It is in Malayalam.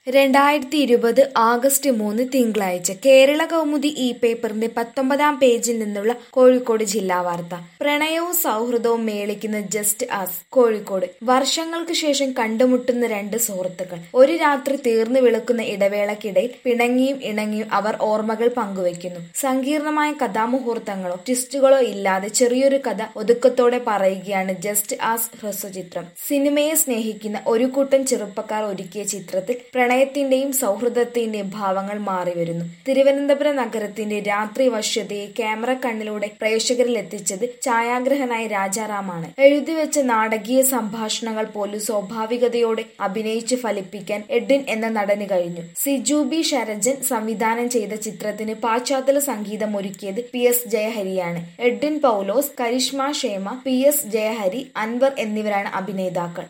രണ്ടായിരത്തി ഇരുപത് ആഗസ്റ്റ് മൂന്ന് തിങ്കളാഴ്ച കേരള കൗമുദി ഈ പേപ്പറിന്റെ പത്തൊമ്പതാം പേജിൽ നിന്നുള്ള കോഴിക്കോട് ജില്ലാ വാർത്ത പ്രണയവും സൗഹൃദവും മേളിക്കുന്ന ജസ്റ്റ് ആസ് കോഴിക്കോട് വർഷങ്ങൾക്ക് ശേഷം കണ്ടുമുട്ടുന്ന രണ്ട് സുഹൃത്തുക്കൾ ഒരു രാത്രി തീർന്നു വിളക്കുന്ന ഇടവേളക്കിടയിൽ പിണങ്ങിയും ഇണങ്ങിയും അവർ ഓർമ്മകൾ പങ്കുവയ്ക്കുന്നു സങ്കീർണമായ കഥാമുഹൂർത്തങ്ങളോ ട്വിസ്റ്റുകളോ ഇല്ലാതെ ചെറിയൊരു കഥ ഒതുക്കത്തോടെ പറയുകയാണ് ജസ്റ്റ് ആസ് ഹ്രസ്വചിത്രം സിനിമയെ സ്നേഹിക്കുന്ന ഒരു കൂട്ടം ചെറുപ്പക്കാർ ഒരുക്കിയ ചിത്രത്തിൽ പ്രണയത്തിന്റെയും സൗഹൃദത്തിന്റെയും ഭാവങ്ങൾ മാറിവരുന്നു തിരുവനന്തപുരം നഗരത്തിന്റെ രാത്രി വശ്യതയെ ക്യാമറ കണ്ണിലൂടെ പ്രേക്ഷകരിൽ എത്തിച്ചത് ഛായാഗ്രഹനായ രാജാറാമാണ് എഴുതിവെച്ച നാടകീയ സംഭാഷണങ്ങൾ പോലും സ്വാഭാവികതയോടെ അഭിനയിച്ചു ഫലിപ്പിക്കാൻ എഡിൻ എന്ന നടന് കഴിഞ്ഞു സിജുബി ശരജൻ സംവിധാനം ചെയ്ത ചിത്രത്തിന് പാശ്ചാത്തല സംഗീതം ഒരുക്കിയത് പി എസ് ജയഹരിയാണ് എഡിൻ പൗലോസ് കരിഷ്മ ഷേമ പി എസ് ജയഹരി അൻവർ എന്നിവരാണ് അഭിനേതാക്കൾ